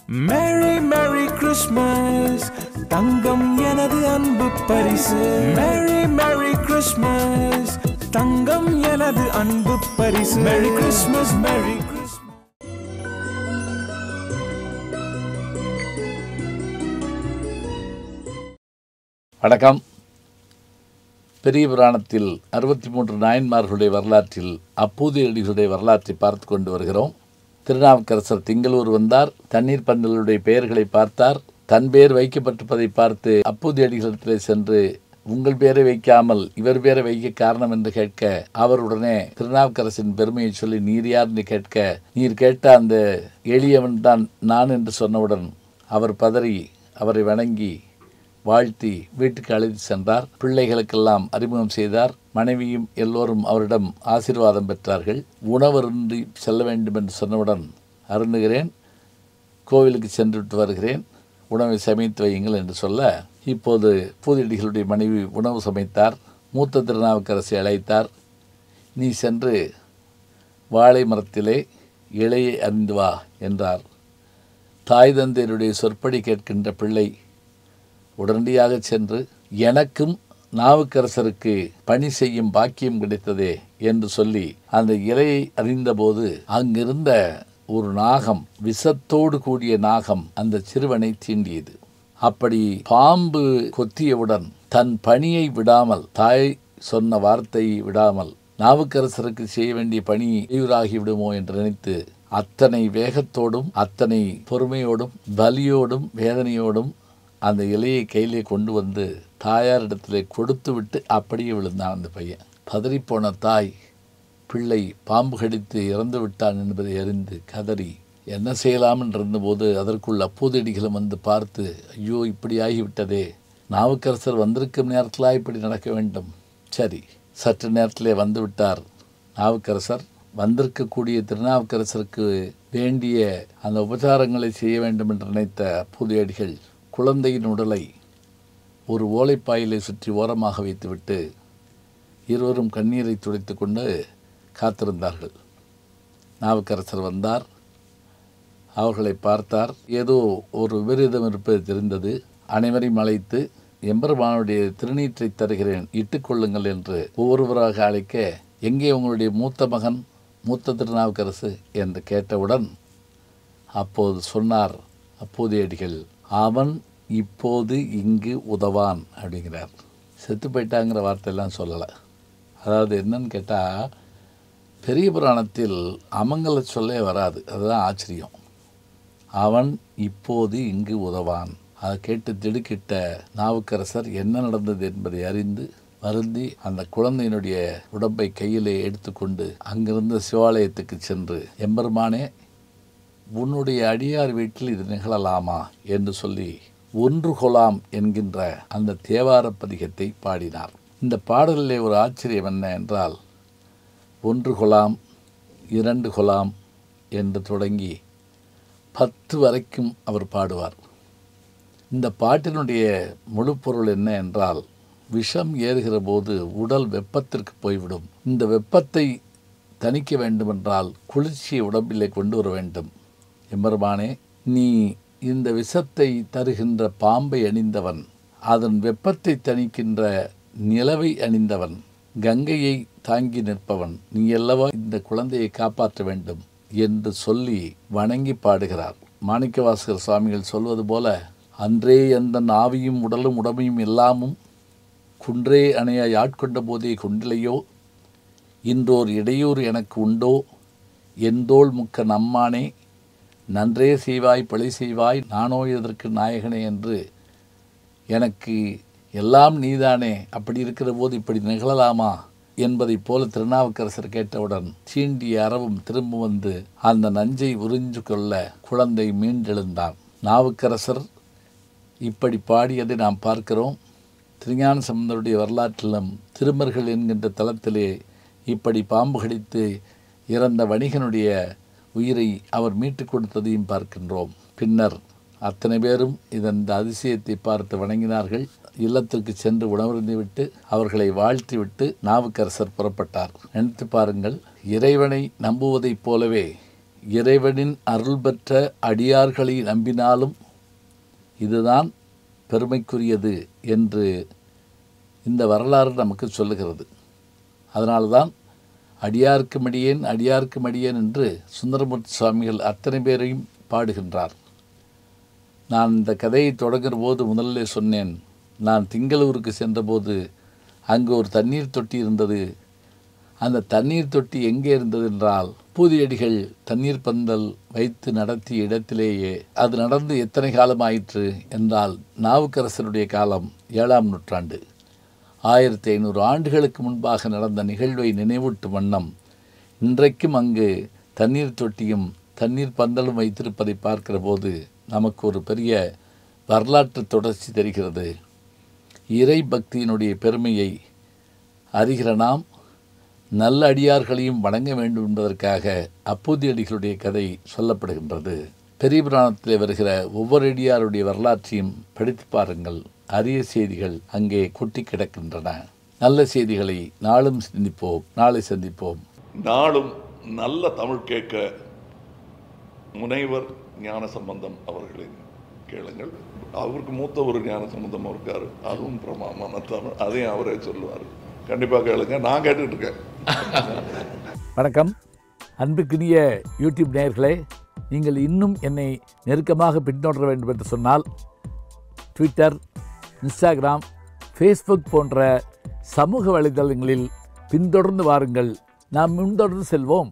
மேரி merry Christmas தங்கம் எனது அன்பு பரிசு மேரி மேரி கிறிஸ்மஸ் தங்கம் எனது அன்பு பரிசு மேரி கிறிஸ்மஸ் மேரி கிறிஸ்மஸ் வணக்கம் பெரிய புராணத்தில் அறுபத்தி மூன்று நாயன்மார்களுடைய வரலாற்றில் அப்பூதியடிகளுடைய வரலாற்றை பார்த்து கொண்டு வருகிறோம் திருநாவுக்கரசர் திங்களூர் வந்தார் தண்ணீர் பந்தலுடைய பெயர்களை பார்த்தார் தன் பெயர் வைக்கப்பட்டிருப்பதை பார்த்து அப்பூதியடிகளிடத்திலே சென்று உங்கள் பேரை வைக்காமல் இவர் பேரை வைக்க காரணம் என்று கேட்க அவருடனே திருநாவுக்கரசின் பெருமையை சொல்லி நீர் யார் என்று கேட்க நீர் கேட்ட அந்த எளியவன் தான் நான் என்று சொன்னவுடன் அவர் பதறி அவரை வணங்கி வாழ்த்தி வீட்டுக்கு அழைத்து சென்றார் பிள்ளைகளுக்கெல்லாம் அறிமுகம் செய்தார் மனைவியும் எல்லோரும் அவரிடம் ஆசீர்வாதம் பெற்றார்கள் உணவருந்தி செல்ல வேண்டும் என்று சொன்னவுடன் அருந்துகிறேன் கோவிலுக்கு சென்று விட்டு வருகிறேன் உணவை சமைத்து வையுங்கள் என்று சொல்ல இப்போது பூதியடிகளுடைய மனைவி உணவு சமைத்தார் மூத்த திருநாவுக்கரசை அழைத்தார் நீ சென்று வாழை மரத்திலே இலையை அறிந்து வா என்றார் தாய் தந்தையருடைய சொற்படி கேட்கின்ற பிள்ளை உடனடியாக சென்று எனக்கும் நாவுக்கரசருக்கு பணி செய்யும் பாக்கியம் கிடைத்ததே என்று சொல்லி அந்த இலையை அறிந்தபோது அங்கிருந்த ஒரு நாகம் விஷத்தோடு கூடிய நாகம் அந்த சிறுவனை தீண்டியது அப்படி பாம்பு கொத்தியவுடன் தன் பணியை விடாமல் தாய் சொன்ன வார்த்தையை விடாமல் நாவுக்கரசருக்கு செய்ய வேண்டிய பணி இவராகி விடுமோ என்று நினைத்து அத்தனை வேகத்தோடும் அத்தனை பொறுமையோடும் வலியோடும் வேதனையோடும் அந்த இலையை கையிலே கொண்டு வந்து தாயாரிடத்திலே கொடுத்து விட்டு அப்படியே விழுந்தான் அந்த பையன் பதறிப்போன தாய் பிள்ளை பாம்பு கடித்து இறந்து விட்டான் என்பதை அறிந்து கதறி என்ன செய்யலாம் என்று இருந்தபோது அதற்குள் அப்போதடிகளும் வந்து பார்த்து ஐயோ இப்படி ஆகிவிட்டதே நாவுக்கரசர் வந்திருக்கும் நேரத்தில் இப்படி நடக்க வேண்டும் சரி சற்று நேரத்திலே வந்து விட்டார் நாவுக்கரசர் வந்திருக்கக்கூடிய திருநாவுக்கரசருக்கு வேண்டிய அந்த உபச்சாரங்களை செய்ய வேண்டும் என்று நினைத்த புதியடிகள் குழந்தையின் உடலை ஒரு ஓலைப்பாயிலை சுற்றி ஓரமாக வைத்துவிட்டு இருவரும் கண்ணீரை துடைத்து கொண்டு காத்திருந்தார்கள் நாவுக்கரசர் வந்தார் அவர்களை பார்த்தார் ஏதோ ஒரு விபரீதம் இருப்பது தெரிந்தது அனைவரையும் அழைத்து எம்பெருமானுடைய திருநீற்றை தருகிறேன் இட்டுக்கொள்ளுங்கள் என்று ஒவ்வொருவராக அழைக்க எங்கே உங்களுடைய மூத்த மகன் மூத்த திருநாவுக்கரசு என்று கேட்டவுடன் அப்போது சொன்னார் அப்போதையடிகள் அவன் இப்போது இங்கு உதவான் அப்படிங்கிறார் செத்து போயிட்டாங்கிற வார்த்தையெல்லாம் சொல்லலை அதாவது என்னன்னு கேட்டால் பெரிய புராணத்தில் அமங்கல சொல்லே வராது அதுதான் ஆச்சரியம் அவன் இப்போது இங்கு உதவான் அதை கேட்டு திடுக்கிட்ட நாவுக்கரசர் என்ன நடந்தது என்பதை அறிந்து வருந்தி அந்த குழந்தையினுடைய உடம்பை கையிலே எடுத்துக்கொண்டு அங்கிருந்த சிவாலயத்துக்கு சென்று எம்பெருமானே உன்னுடைய அடியார் வீட்டில் இது நிகழலாமா என்று சொல்லி ஒன்று கொலாம் என்கின்ற அந்த தேவார பதிகத்தை பாடினார் இந்த பாடலிலே ஒரு ஆச்சரியம் என்ன என்றால் ஒன்று கொலாம் இரண்டு கொலாம் என்று தொடங்கி பத்து வரைக்கும் அவர் பாடுவார் இந்த பாட்டினுடைய முழு பொருள் என்ன என்றால் விஷம் ஏறுகிற போது உடல் வெப்பத்திற்கு போய்விடும் இந்த வெப்பத்தை தணிக்க வேண்டுமென்றால் குளிர்ச்சியை உடம்பிலே கொண்டு வர வேண்டும் எம்பெருமானே நீ இந்த விஷத்தை தருகின்ற பாம்பை அணிந்தவன் அதன் வெப்பத்தை தணிக்கின்ற நிலவை அணிந்தவன் கங்கையை தாங்கி நிற்பவன் நீ அல்லவா இந்த குழந்தையை காப்பாற்ற வேண்டும் என்று சொல்லி வணங்கி பாடுகிறார் மாணிக்கவாசகர் சுவாமிகள் சொல்வது போல அன்றே எந்த ஆவியும் உடலும் உடமையும் எல்லாமும் குன்றே அணையாய் ஆட்கொண்ட போதே கொண்டிலையோ இன்றோர் இடையூறு எனக்கு உண்டோ எந்தோள் முக்க நம்மானே நன்றே செய்வாய் பழி செய்வாய் நானோ இதற்கு நாயகனே என்று எனக்கு எல்லாம் நீதானே அப்படி இருக்கிற போது இப்படி நிகழலாமா என்பதைப் போல திருநாவுக்கரசர் கேட்டவுடன் சீண்டிய அறவும் திரும்ப வந்து அந்த நஞ்சை உறிஞ்சு கொள்ள குழந்தை மீண்டெழுந்தான் நாவுக்கரசர் இப்படி பாடியதை நாம் பார்க்கிறோம் திருஞான சம்பந்தருடைய வரலாற்றிலும் திருமர்கள் என்கின்ற தளத்திலே இப்படி பாம்பு கடித்து இறந்த வணிகனுடைய உயிரை அவர் மீட்டு கொடுத்ததையும் பார்க்கின்றோம் பின்னர் அத்தனை பேரும் இதன் இந்த அதிசயத்தை பார்த்து வணங்கினார்கள் இல்லத்திற்கு சென்று உணவருந்தி விட்டு அவர்களை வாழ்த்தி விட்டு நாவுக்கரசர் புறப்பட்டார் நினைத்து பாருங்கள் இறைவனை நம்புவதைப் போலவே இறைவனின் அருள் பெற்ற அடியார்களை நம்பினாலும் இதுதான் பெருமைக்குரியது என்று இந்த வரலாறு நமக்கு சொல்லுகிறது அதனால்தான் அடியார்க்கு மடியேன் அடியார்க்கு மடியேன் என்று சுந்தரமூர்த்தி சுவாமிகள் அத்தனை பேரையும் பாடுகின்றார் நான் இந்த கதையை தொடங்குற போது முதல்ல சொன்னேன் நான் திங்களூருக்கு சென்றபோது அங்கு ஒரு தண்ணீர் தொட்டி இருந்தது அந்த தண்ணீர் தொட்டி எங்கே இருந்தது என்றால் பூதியடிகள் தண்ணீர் பந்தல் வைத்து நடத்திய இடத்திலேயே அது நடந்து எத்தனை காலம் ஆயிற்று என்றால் நாவுக்கரசருடைய காலம் ஏழாம் நூற்றாண்டு ஆயிரத்தி ஐநூறு ஆண்டுகளுக்கு முன்பாக நடந்த நிகழ்வை நினைவூட்டும் வண்ணம் இன்றைக்கும் அங்கு தண்ணீர் தொட்டியும் தண்ணீர் பந்தலும் வைத்திருப்பதை பார்க்கிற போது நமக்கு ஒரு பெரிய வரலாற்று தொடர்ச்சி தெரிகிறது இறை பக்தியினுடைய பெருமையை அறிகிற நாம் நல்ல அடியார்களையும் வணங்க வேண்டும் என்பதற்காக அப்பூதியடிகளுடைய கதை சொல்லப்படுகின்றது பெரிய புராணத்திலே வருகிற ஒவ்வொரு அடியாருடைய வரலாற்றையும் படித்து பாருங்கள் அரிய செய்திகள் அங்கே கொட்டி கிடக்கின்றன நல்ல செய்திகளை நாளும் சிந்திப்போம் நாளை சந்திப்போம் நாளும் நல்ல தமிழ் கேட்க முனைவர் ஞான சம்பந்தம் அவர்களின் கேளுங்கள் அவருக்கு மூத்த ஒரு ஞான சம்பந்தம் இருக்காரு அதுவும் பிரமாமான தமிழ் அதையும் அவரே சொல்லுவார் கண்டிப்பாக கேளுங்க நான் கேட்டுட்டு இருக்கேன் வணக்கம் அன்புக்குரிய யூடியூப் நேயர்களே நீங்கள் இன்னும் என்னை நெருக்கமாக பின்தொடர வேண்டும் என்று சொன்னால் ட்விட்டர் இன்ஸ்டாகிராம் ஃபேஸ்புக் போன்ற சமூக வலைதளங்களில் பின்தொடர்ந்து வாருங்கள் நாம் முன்தொடர்ந்து செல்வோம்